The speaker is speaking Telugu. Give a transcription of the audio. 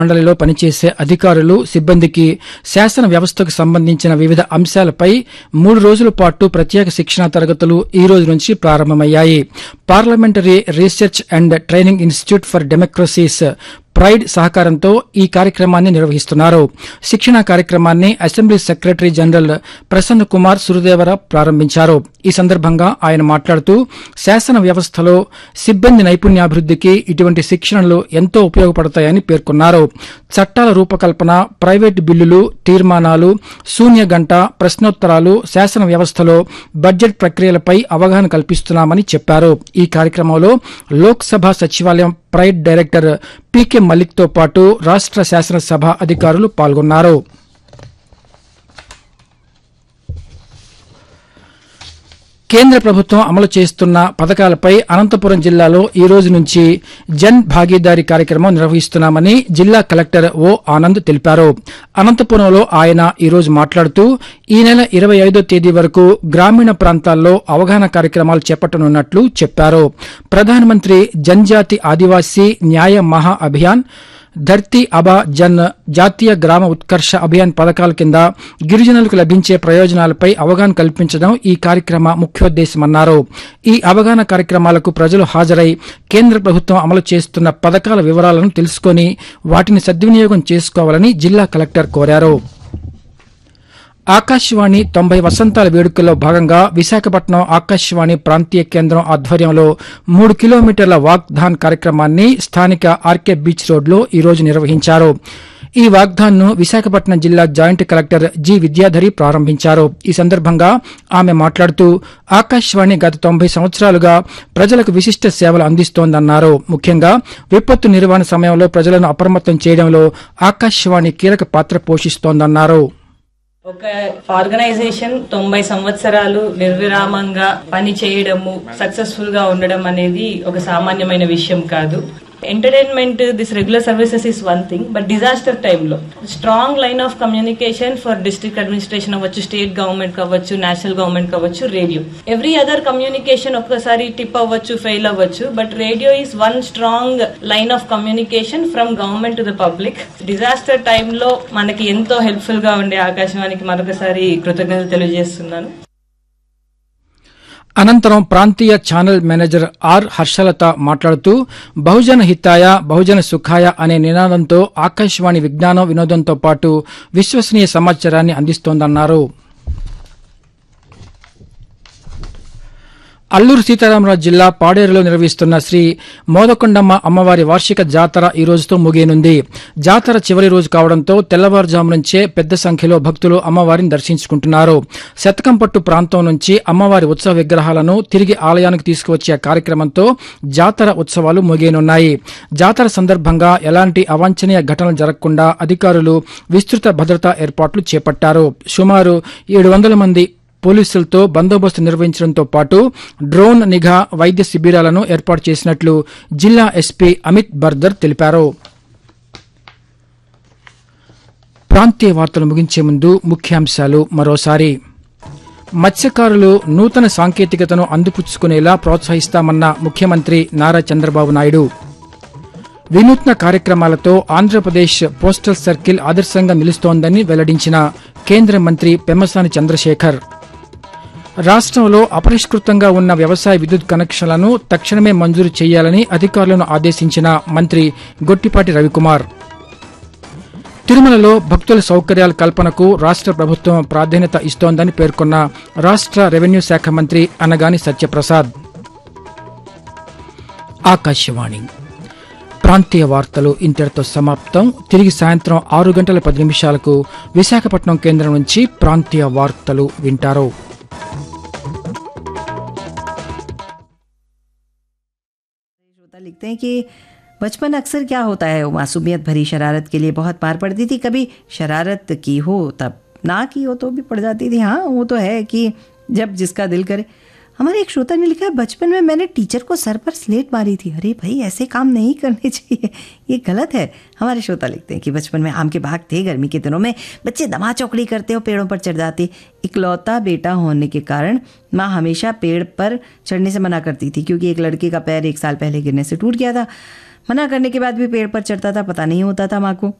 మండలిలో పనిచేసే అధికారులు సిబ్బందికి శాసన వ్యవస్థకు సంబంధించిన వివిధ అంశాలపై మూడు రోజుల పాటు ప్రత్యేక శిక్షణా తరగతులు ఈ రోజు నుంచి ప్రారంభమయ్యాయి parliamentary research and training institute for democracies PRIDE సహకారంతో ఈ కార్యక్రమాన్ని నిర్వహిస్తున్నారు శిక్షణా కార్యక్రమాన్ని assembly secretary general Prasanna Kumar Suradevara ప్రారంభించారు ఈ సందర్భంగా ఆయన మాట్లాడుతూ శాసన వ్యవస్థలో సిబ్బంది నైపుణ్యాభివృద్ధికి ఇటువంటి శిక్షణలు ఎంతో ఉపయోగపడతాయని పేర్కొన్నారు చట్టాల రూపకల్పన ప్రైవేటు బిల్లులు తీర్మానాలు శూన్య గంట ప్రశ్నోత్తరాలు శాసన వ్యవస్థలో బడ్జెట్ ప్రక్రియలపై అవగాహన కల్పిస్తున్నామని చెప్పారు ఈ కార్యక్రమంలో లోక్సభ సచివాలయం ప్రైడ్ డైరెక్టర్ పీకే మలిక్ తో పాటు రాష్ట్ర శాసనసభ అధికారులు పాల్గొన్నారు కేంద్ర ప్రభుత్వం అమలు చేస్తున్న పథకాలపై అనంతపురం జిల్లాలో ఈ రోజు నుంచి జన్ భాగీదారీ కార్యక్రమం నిర్వహిస్తున్నామని జిల్లా కలెక్టర్ ఓ ఆనంద్ తెలిపారు అనంతపురంలో ఆయన ఈ రోజు మాట్లాడుతూ ఈ నెల ఇరవై ఐదో తేదీ వరకు గ్రామీణ ప్రాంతాల్లో అవగాహన కార్యక్రమాలు చేపట్టనున్నట్లు చెప్పారు ప్రధానమంత్రి జన్జాతి ఆదివాసీ న్యాయ మహా అభియాన్ ధర్తీ అబా జన్ జాతీయ గ్రామ ఉత్కర్ష అభియాన్ పథకాల కింద గిరిజనులకు లభించే ప్రయోజనాలపై అవగాహన కల్పించడం ఈ కార్యక్రమ ముఖ్యోద్దేశమన్నారు ఈ అవగాహన కార్యక్రమాలకు ప్రజలు హాజరై కేంద్ర ప్రభుత్వం అమలు చేస్తున్న పథకాల వివరాలను తెలుసుకొని వాటిని సద్వినియోగం చేసుకోవాలని జిల్లా కలెక్టర్ కోరారు ఆకాశవాణి తొంభై వసంతాల వేడుకల్లో భాగంగా విశాఖపట్నం ఆకాశవాణి ప్రాంతీయ కేంద్రం ఆధ్వర్యంలో మూడు కిలోమీటర్ల వాక్థాన్ కార్యక్రమాన్ని స్థానిక ఆర్కే బీచ్ రోడ్లో ఈ రోజు నిర్వహించారు ఈ వాగ్దాన్ ను విశాఖపట్నం జిల్లా జాయింట్ కలెక్టర్ జి విద్యాధరి ప్రారంభించారు ఈ సందర్భంగా ఆమె మాట్లాడుతూ ఆకాశవాణి గత తొంభై సంవత్సరాలుగా ప్రజలకు విశిష్ట సేవలు అందిస్తోందన్నారు ముఖ్యంగా విపత్తు నిర్వహణ సమయంలో ప్రజలను అప్రమత్తం చేయడంలో ఆకాశవాణి కీలక పాత్ర పోషిస్తోందన్నారు ఒక ఆర్గనైజేషన్ తొంభై సంవత్సరాలు నిర్విరామంగా పని చేయడము సక్సెస్ఫుల్ గా ఉండడం అనేది ఒక సామాన్యమైన విషయం కాదు entertainment this regular services is one thing but disaster టైంలో strong line of communication for district administration అవ్వచ్చు స్టేట్ గవర్నమెంట్ కావచ్చు నేషనల్ గవర్నమెంట్ కావచ్చు రేడియో ఎవ్రీ అదర్ కమ్యూనికేషన్ ఒక్కసారి టిప్ అవ్వచ్చు ఫెయిల్ అవ్వచ్చు but radio is one strong line of communication from government to the public disaster టైంలో మనకి ఎంతో హెల్ప్ఫుల్ గా ఉండే ఆకాశవాణికి మరొకసారి కృతజ్ఞతలు తెలియజేస్తున్నాను అనంతరం ప్రాంతీయ ఛానల్ మేనేజర్ ఆర్ హర్షలత మాట్లాడుతూ బహుజన హితాయ బహుజన సుఖాయ అనే నినాదంతో ఆకాశవాణి విజ్ఞానం వినోదంతో పాటు విశ్వసనీయ సమాచారాన్ని అందిస్తోందన్నారు అల్లూరు సీతారామరాజు జిల్లా పాడేరులో నిర్వహిస్తున్న శ్రీ మోదకొండమ్మ అమ్మవారి వార్షిక జాతర ఈ రోజుతో ముగియనుంది జాతర చివరి రోజు కావడంతో తెల్లవారుజాము నుంచే పెద్ద సంఖ్యలో భక్తులు అమ్మవారిని దర్శించుకుంటున్నారు శతకంపట్టు ప్రాంతం నుంచి అమ్మవారి ఉత్సవ విగ్రహాలను తిరిగి ఆలయానికి తీసుకువచ్చే కార్యక్రమంతో జాతర ఉత్సవాలు ముగియనున్నాయి జాతర సందర్భంగా ఎలాంటి అవాంఛనీయ ఘటనలు జరగకుండా అధికారులు విస్తృత భద్రతా ఏర్పాట్లు చేపట్టారు సుమారు ఏడు వందల మంది పోలీసులతో బందోబస్తు నిర్వహించడంతో పాటు డ్రోన్ నిఘా వైద్య శిబిరాలను ఏర్పాటు చేసినట్లు జిల్లా ఎస్పీ అమిత్ బర్దర్ తెలిపారు ప్రాంతీయ వార్తలు ముగించే ముందు ముఖ్యాంశాలు మరోసారి మత్స్యకారులు నూతన సాంకేతికతను అందిపుచ్చుకునేలా ప్రోత్సహిస్తామన్న ముఖ్యమంత్రి నారా చంద్రబాబు నాయుడు వినూత్న కార్యక్రమాలతో ఆంధ్రప్రదేశ్ పోస్టల్ సర్కిల్ ఆదర్శంగా నిలుస్తోందని వెల్లడించిన కేంద్ర మంత్రి పెమ్మసాని చంద్రశేఖర్ రాష్ట్రంలో అపరిష్కృతంగా ఉన్న వ్యవసాయ విద్యుత్ కనెక్షన్లను తక్షణమే మంజూరు చేయాలని అధికారులను ఆదేశించిన మంత్రి గొట్టిపాటి రవికుమార్ తిరుమలలో భక్తుల సౌకర్యాల కల్పనకు రాష్ట్ర ప్రభుత్వం ప్రాధాన్యత ఇస్తోందని పేర్కొన్న రాష్ట్ర రెవెన్యూ శాఖ మంత్రి అనగాని సత్యప్రసాద్ ఆకాశవాణి ప్రాంతీయ వార్తలు ఇంతటితో సమాప్తం తిరిగి సాయంత్రం ఆరు గంటల పది నిమిషాలకు విశాఖపట్నం కేంద్రం నుంచి ప్రాంతీయ వార్తలు వింటారు श्रोता लिखते हैं कि बचपन अक्सर क्या होता है वो मासूमियत भरी शरारत के लिए बहुत मार पड़ती थी कभी शरारत की हो तब ना की हो तो भी पड़ जाती थी हाँ वो तो है कि जब जिसका दिल करे हमारे एक श्रोता ने लिखा है बचपन में मैंने टीचर को सर पर स्लेट मारी थी अरे भाई ऐसे काम नहीं करने चाहिए ये गलत है हमारे श्रोता लिखते हैं कि बचपन में आम के बाग थे गर्मी के दिनों में बच्चे दमा चौकड़ी करते और पेड़ों पर चढ़ जाते इकलौता बेटा होने के कारण माँ हमेशा पेड़ पर चढ़ने से मना करती थी क्योंकि एक लड़के का पैर एक साल पहले गिरने से टूट गया था मना करने के बाद भी पेड़ पर चढ़ता था पता नहीं होता था माँ को